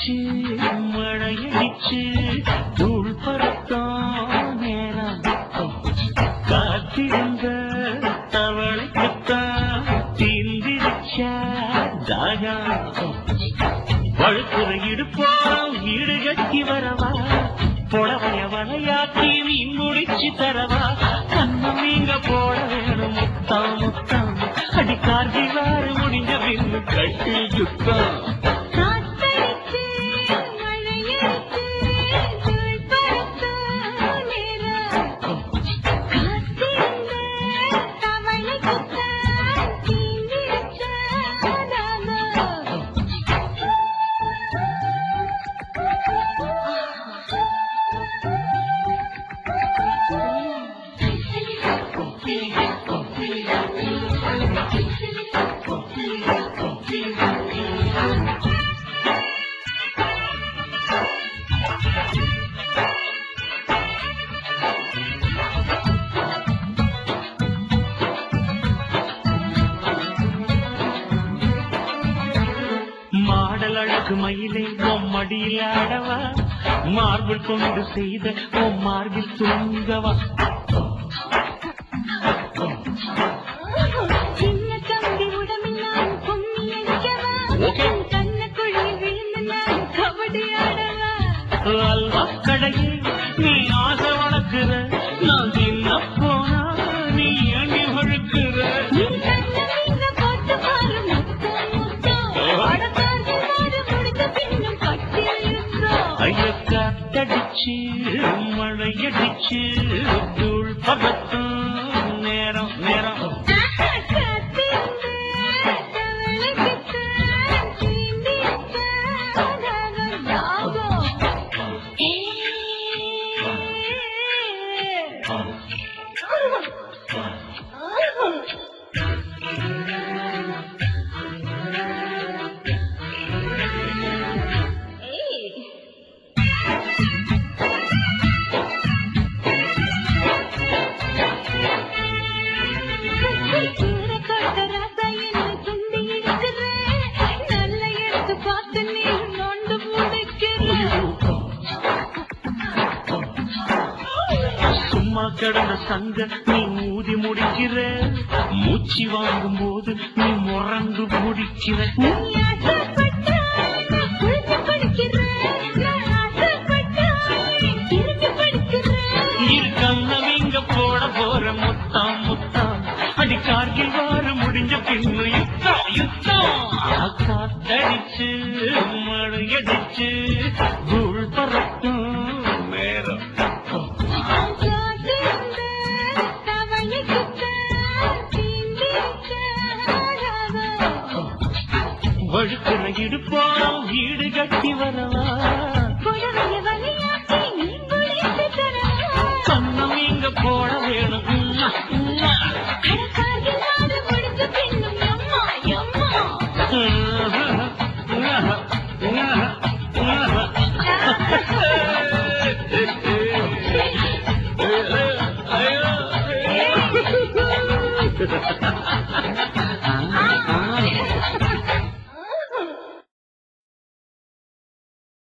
காத்தடிச்சு மழையடிச்சு தூள் பறத்தான் நேரம் காத்திருந்த தவளைக்குத்தான் தீந்திருச்சா தாகம் வழுக்குற இடுப்போம் ஈடு கட்டி வரவா புடவைய வலையாக்கி நீ முடிச்சு தரவா கண்ணம் நீங்க போட வேணும் முத்தம் முத்தம் அடிக்கார்கி வாறு முடிஞ்ச பின்னு கட்டி யுத்தம் காத்தடிச்சு மழையடிச்சு தூள் பறத்தான் நேரம் காத்திருந்த தவளைக்குத்தான் தீண்டிருச்சா தாகம். மாடல் அழகு மயிலை உன் மடியில் ஆடவா மார்பிள் கொண்டு செய்த உன் மார்பில் தூங்கவா சின்ன தம்பி உடம்பெல்லாம் பொங்கி அடிக்கவா Okay. கண்ணக்குழி விழுந்து நான் கபடி ஆடவா அல்வா கடையில் நீ ஆசை வளர்க்கிற நான் தின்ன போனா நீ ஏண்டி வழுக்கிற என் கண்ணை நீங்க போட்டு பாரு முத்தம் முத்தம் அடக்காது மாறு முடிந்த பின்னும் கட்டி இழுத்தோம் ஐய காத்தடிச்சு மழையடிச்சு தூள் பதத்தும் நேரம் நேரம் நல்ல எடுத்து பார்த்து நீ நொண்டு முடிக்கிறேன் சும்மா கிடந்த சங்க நீ ஊதி முடிக்கிற மூச்சு வாங்கும் போது நீ முறந்து முடிக்கிற நீ ஆசைப்பட்டா நான் புரிஞ்சு படிக்கிறேன். நான் ஆசைப்பட்டா நீ திரும்பி படிக்கிறேன். இரு கண்ணவிங்க போட போற முத்தாம் முத்தாம் அடி கார்கில் வார முடிஞ்ச பின்னு யுத்தம் யுத்தம் காத்தடிச்சு மழையடிச்சு தூள் பறக்கும் நேரம் நான் காத்திருந்த தவளைக்குத்தான் தீண்டிருச்ச அழகா. வழுக்கிற இடுப்போம் வீடு கட்டி வரவா